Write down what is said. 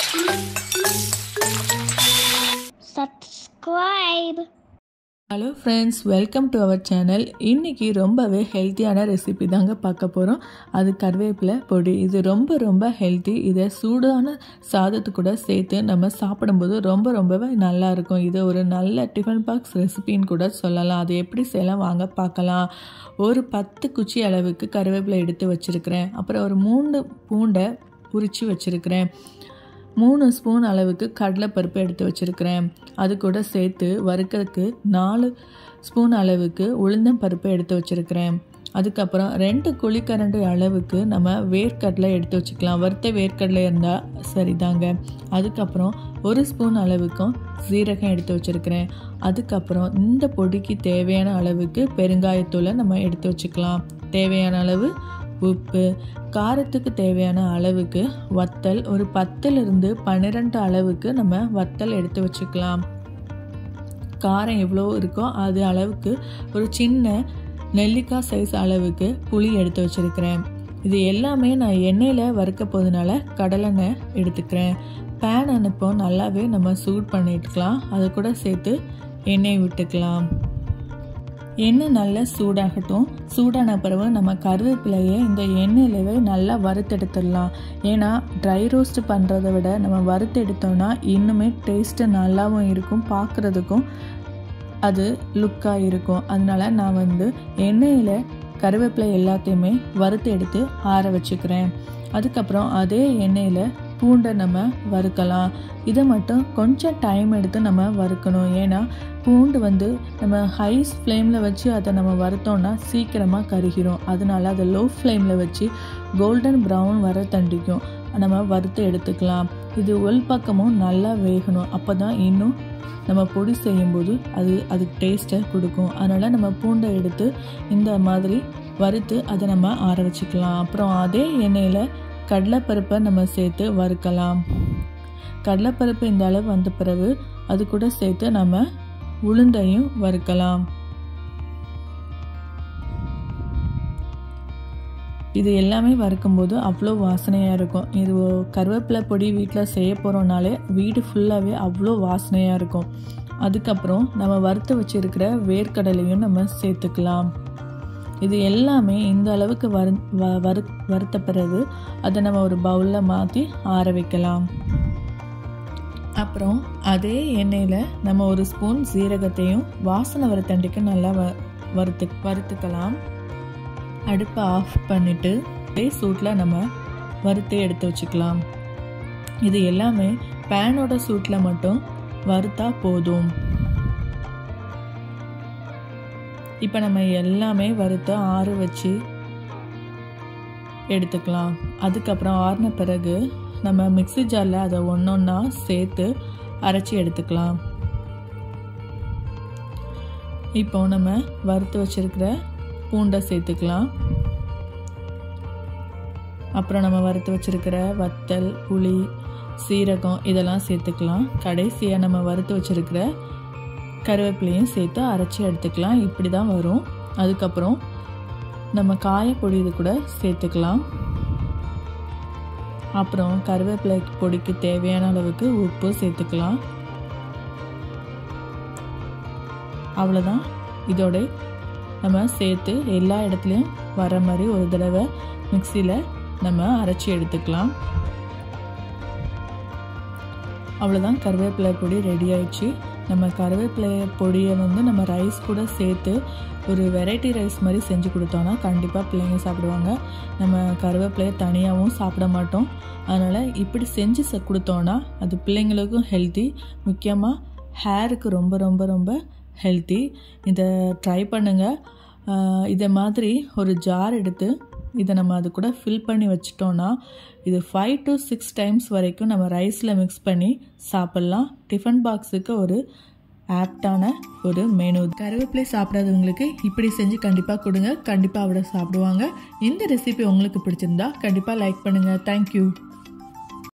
subscribe hello friends welcome to our channel இன்றைக்கி ரொம்பவே ஹெல்த்தியான ரெசிபி தாங்க பார்க்க போகிறோம் அது கருவேப்பிலை பொடி இது ரொம்ப ரொம்ப ஹெல்த்தி இதை சூடான சாதத்து கூட சேர்த்து நம்ம சாப்பிடும்போது ரொம்ப ரொம்பவே நல்லா இருக்கும் இது ஒரு நல்ல டிஃபன் பாக்ஸ் ரெசிபின்னு கூட சொல்லலாம் அது எப்படி செய்யலாம் வாங்க பார்க்கலாம் ஒரு பத்து குச்சி அளவுக்கு கருவேப்பிலை எடுத்து வச்சுருக்கிறேன் அப்புறம் ஒரு மூணு பூண்டை உரித்து வச்சுருக்கிறேன் மூணு ஸ்பூன் அளவுக்கு கடலைப்பருப்பு எடுத்து வச்சுருக்கிறேன் அது கூட சேர்த்து வறுக்கிறதுக்கு நாலு ஸ்பூன் அளவுக்கு உளுந்தம் பருப்பு எடுத்து வச்சுருக்கிறேன் அதுக்கப்புறம் ரெண்டு குழிக்கரண்டி அளவுக்கு நம்ம வேர்க்கடலை எடுத்து வச்சுக்கலாம் வறுத்த வேர்க்கடலை இருந்தால் சரிதாங்க அதுக்கப்புறம் ஒரு ஸ்பூன் அளவுக்கும் சீரகம் எடுத்து வச்சுருக்கிறேன் அதுக்கப்புறம் இந்த பொடிக்கு தேவையான அளவுக்கு பெருங்காயத்தூளை நம்ம எடுத்து வச்சுக்கலாம் தேவையான அளவு உப்பு காரத்துக்கு தேவையான அளவுக்கு வத்தல் ஒரு பத்துலேருந்து பன்னிரெண்டு அளவுக்கு நம்ம வத்தல் எடுத்து வச்சுக்கலாம் காரம் எவ்வளோ இருக்கோ அது அளவுக்கு ஒரு சின்ன நெல்லிக்காய் சைஸ் அளவுக்கு புளி எடுத்து வச்சுருக்கிறேன் இது எல்லாமே நான் எண்ணெயில் வறுக்க போதுனால கடலெண்ணெய் எடுத்துக்கிறேன் பேன் அனுப்போ நல்லாவே நம்ம சூட் பண்ணிட்டுக்கலாம் அது கூட சேர்த்து எண்ணெய் விட்டுக்கலாம் எண்ணெய் நல்லா சூடாகட்டும் சூடான பிறகு நம்ம கருவேப்பிலையை இந்த எண்ணெயிலவே நல்லா வறுத்தெடுத்துடலாம் ஏன்னா ட்ரை ரோஸ்ட் பண்ணுறதை விட நம்ம வறுத்தெடுத்தோம்னா இன்னுமே டேஸ்ட்டு நல்லாவும் இருக்கும் பார்க்குறதுக்கும் அது லுக்காக இருக்கும் அதனால நான் வந்து எண்ணெயில் கருவேப்பிலை எல்லாத்தையுமே வறுத்து எடுத்து ஆற வச்சுக்கிறேன் அதுக்கப்புறம் அதே எண்ணெயில் பூண்டை நம்ம வறுக்கலாம் இதை மட்டும் கொஞ்சம் டைம் எடுத்து நம்ம வறுக்கணும் ஏன்னா பூண்டு வந்து நம்ம ஹை ஃப்ளேமில் வச்சு அதை நம்ம வறுத்தோம்னா சீக்கிரமாக கருகிரும் அதனால அதை லோ ஃப்ளேமில் வச்சு கோல்டன் ப்ரௌன் வர தண்டிக்கும் நம்ம வறுத்து எடுத்துக்கலாம் இது உள் பக்கமும் நல்லா வேகணும் அப்போ தான் இன்னும் நம்ம பொடி செய்யும்போது அது அதுக்கு டேஸ்ட்டை கொடுக்கும் அதனால் நம்ம பூண்டை எடுத்து இந்த மாதிரி வறுத்து அதை நம்ம ஆற வச்சுக்கலாம் அப்புறம் அதே எண்ணெயில் கடலைப்பருப்பை நம்ம சேர்த்து வறுக்கலாம் கடலைப்பருப்பு இந்த அளவு வந்த பிறகு அது கூட சேர்த்து நம்ம உளுந்தையும் வறுக்கலாம் இது எல்லாமே வறுக்கும்போது அவ்வளோ வாசனையாக இருக்கும் இது கருவேப்பிலை பொடி வீட்டில் செய்ய போகிறோம்னாலே வீடு ஃபுல்லாகவே அவ்வளோ வாசனையாக இருக்கும் அதுக்கப்புறம் நம்ம வறுத்து வச்சுருக்கிற வேர்க்கடலையும் நம்ம சேர்த்துக்கலாம் இது எல்லாமே இந்த அளவுக்கு வறு வறு வறுத்த பிறகு அதை நம்ம ஒரு பவுலில் மாற்றி ஆற வைக்கலாம் அப்புறம் அதே எண்ணெயில் நம்ம ஒரு ஸ்பூன் சீரகத்தையும் வாசனை வறுத்தண்டிக்கு நல்லா வ வறுத்து வறுத்துக்கலாம் அடுப்பை ஆஃப் பண்ணிவிட்டு அதே சூட்டில் நம்ம வறுத்து எடுத்து வச்சுக்கலாம் இது எல்லாமே பேனோட சூட்டில் மட்டும் வறுத்தா போதும் இப்போ நம்ம எல்லாமே வறுத்து ஆற வச்சு எடுத்துக்கலாம் அதுக்கப்புறம் ஆறின பிறகு நம்ம மிக்சி ஜாரில் அதை ஒன்று ஒன்றா சேர்த்து அரைச்சி எடுத்துக்கலாம் இப்போ நம்ம வறுத்து வச்சுருக்கிற பூண்டை சேர்த்துக்கலாம் அப்புறம் நம்ம வறுத்து வச்சுருக்கிற வத்தல் புளி சீரகம் இதெல்லாம் சேர்த்துக்கலாம் கடைசியாக நம்ம வறுத்து வச்சுருக்கிற கருவேப்பிலையும் சேர்த்து அரைச்சி எடுத்துக்கலாம் இப்படி தான் வரும் அதுக்கப்புறம் நம்ம காய பொடி இது கூட சேர்த்துக்கலாம் அப்புறம் கருவேப்பிலை பொடிக்கு தேவையான அளவுக்கு உப்பு சேர்த்துக்கலாம் அவ்வளோதான் இதோட நம்ம சேர்த்து எல்லா இடத்துலையும் வர மாதிரி ஒரு தடவை மிக்சியில் நம்ம அரைச்சி எடுத்துக்கலாம் அவ்வளோதான் கருவேப்பிலை பொடி ரெடி ஆயிடுச்சு நம்ம கருவேப்பிலை பொடியை வந்து நம்ம ரைஸ் கூட சேர்த்து ஒரு வெரைட்டி ரைஸ் மாதிரி செஞ்சு கொடுத்தோன்னா கண்டிப்பாக பிள்ளைங்க சாப்பிடுவாங்க நம்ம கருவேப்பிலையை தனியாகவும் சாப்பிட மாட்டோம் அதனால் இப்படி செஞ்சு ச கொடுத்தோன்னா அது பிள்ளைங்களுக்கும் ஹெல்த்தி முக்கியமாக ஹேருக்கு ரொம்ப ரொம்ப ரொம்ப ஹெல்த்தி இதை ட்ரை பண்ணுங்கள் இதை மாதிரி ஒரு ஜார் எடுத்து இதை நம்ம அது கூட ஃபில் பண்ணி வச்சிட்டோன்னா இது ஃபைவ் டு சிக்ஸ் டைம்ஸ் வரைக்கும் நம்ம ரைஸில் மிக்ஸ் பண்ணி சாப்பிட்லாம் டிஃபன் பாக்ஸுக்கு ஒரு ஆப்டான ஒரு மெனு கருவேப்பிலை சாப்பிடாதவங்களுக்கு இப்படி செஞ்சு கண்டிப்பாக கொடுங்க கண்டிப்பாக அவட சாப்பிடுவாங்க இந்த ரெசிபி உங்களுக்கு பிடிச்சிருந்தா கண்டிப்பாக லைக் பண்ணுங்கள் தேங்க்யூ